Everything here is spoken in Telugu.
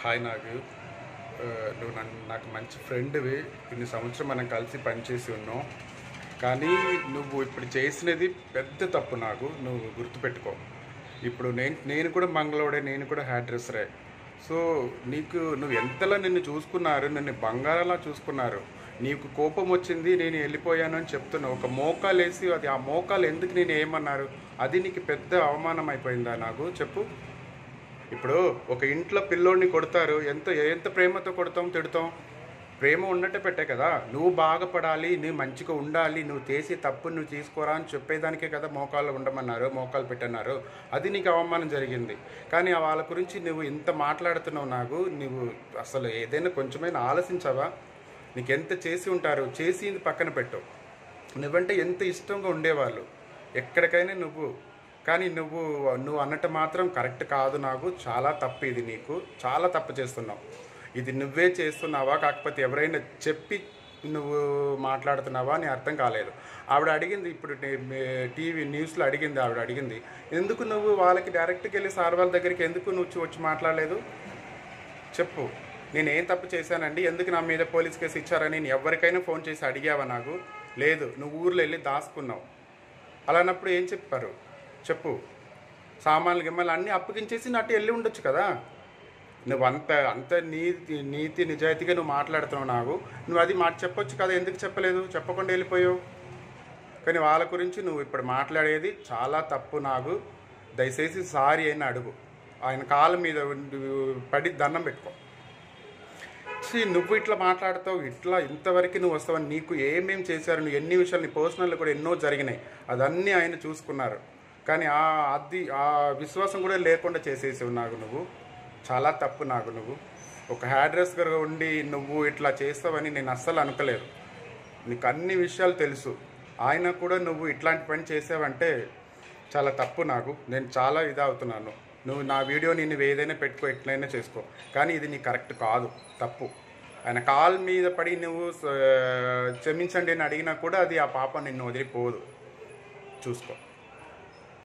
హాయ్ నాగు ఆ, నువ్వు నన్ను నాకు మంచి ఫ్రెండ్వి ఇన్ని సంవత్సరం మనం కలిసి పనిచేసి ఉన్నాం కానీ నువ్వు ఇప్పుడు చేసినది పెద్ద తప్పు నాకు నువ్వు గుర్తుపెట్టుకో ఇప్పుడు నేను నేను కూడా మంగళోడే నేను కూడా హెయిర్ డ్రెస్సరే సో నీకు నువ్వు ఎంతలా నిన్ను చూసుకున్నారు నిన్ను బంగారంలా చూసుకున్నారు నీకు కోపం వచ్చింది నేను వెళ్ళిపోయాను అని చెప్తున్నావు ఒక మోకాలు వేసి అది ఆ మోకాలు ఎందుకు నేను ఏమన్నారు అది నీకు పెద్ద అవమానం అయిపోయిందా నాకు చెప్పు ఇప్పుడు ఒక ఇంట్లో పిల్లోడిని కొడతారు ఎంత ఎంత ప్రేమతో కొడతాం తిడతాం ప్రేమ ఉన్నట్టే పెట్టే కదా నువ్వు బాగుపడాలి నువ్వు మంచిగా ఉండాలి నువ్వు చేసి తప్పు నువ్వు తీసుకోరా అని చెప్పేదానికే కదా మోకాళ్ళు ఉండమన్నారు మోకాలు పెట్టన్నారు అది నీకు అవమానం జరిగింది కానీ ఆ వాళ్ళ గురించి నువ్వు ఇంత మాట్లాడుతున్నావు నాకు నువ్వు అసలు ఏదైనా కొంచెమైనా ఆలోచించావా నీకు ఎంత చేసి ఉంటారు చేసి పక్కన పెట్టు నువ్వంటే ఎంత ఇష్టంగా ఉండేవాళ్ళు ఎక్కడికైనా నువ్వు కానీ నువ్వు నువ్వు అన్నట్టు మాత్రం కరెక్ట్ కాదు నాకు చాలా తప్పు ఇది నీకు చాలా తప్పు చేస్తున్నావు ఇది నువ్వే చేస్తున్నావా కాకపోతే ఎవరైనా చెప్పి నువ్వు మాట్లాడుతున్నావా అని అర్థం కాలేదు ఆవిడ అడిగింది ఇప్పుడు టీవీ న్యూస్లో అడిగింది ఆవిడ అడిగింది ఎందుకు నువ్వు వాళ్ళకి డైరెక్ట్గా వెళ్ళి సార్ వాళ్ళ దగ్గరికి ఎందుకు నువ్వు వచ్చి మాట్లాడలేదు చెప్పు నేను ఏం తప్పు చేశానండి ఎందుకు నా మీద పోలీస్ కేసు ఇచ్చారని నేను ఎవరికైనా ఫోన్ చేసి అడిగావా నాకు లేదు నువ్వు ఊర్లో వెళ్ళి దాచుకున్నావు అలానప్పుడు ఏం చెప్పారు చెప్పు సామాన్లు గిమ్మలు అన్నీ అప్పగించేసి నట్టు వెళ్ళి ఉండొచ్చు కదా నువ్వు అంత అంత నీతి నీతి నిజాయితీగా నువ్వు మాట్లాడుతున్నావు నాకు నువ్వు అది మాట చెప్పొచ్చు కదా ఎందుకు చెప్పలేదు చెప్పకుండా వెళ్ళిపోయావు కానీ వాళ్ళ గురించి నువ్వు ఇప్పుడు మాట్లాడేది చాలా తప్పు నాకు దయచేసి సారీ అయినా అడుగు ఆయన కాళ్ళ మీద ఉండి పడి దండం పెట్టుకో ఛీ, నువ్వు ఇట్లా మాట్లాడతావు ఇట్లా ఇంతవరకు నువ్వు వస్తావని నీకు ఏమేం చేశారు నువ్వు ఎన్ని విషయాలు నీ పర్సనల్ కూడా ఎన్నో జరిగినాయి అదన్నీ ఆయన చూసుకున్నారు కానీ ఆ అది ఆ విశ్వాసం కూడా లేకుండా చేసేసావు నాకు నువ్వు చాలా తప్పు నాకు నువ్వు ఒక హెయిర్ డ్రెస్గా ఉండి నువ్వు ఇట్లా చేస్తావని నేను అస్సలు అనుకోలేదు నీకు అన్ని విషయాలు తెలుసు ఆయన కూడా నువ్వు ఇట్లాంటి పని చేసావంటే చాలా తప్పు నాకు నేను చాలా ఇదవుతున్నాను నువ్వు నా వీడియోని నువ్వు ఏదైనా పెట్టుకో ఎట్లయినా చేసుకో కానీ ఇది నీ కరెక్ట్ కాదు తప్పు ఆయన కాల్ మీద పడి నువ్వు స- క్షమించండి అని అడిగినా కూడా అది ఆ పాప నిన్ను వదిలిపోదు చూసుకో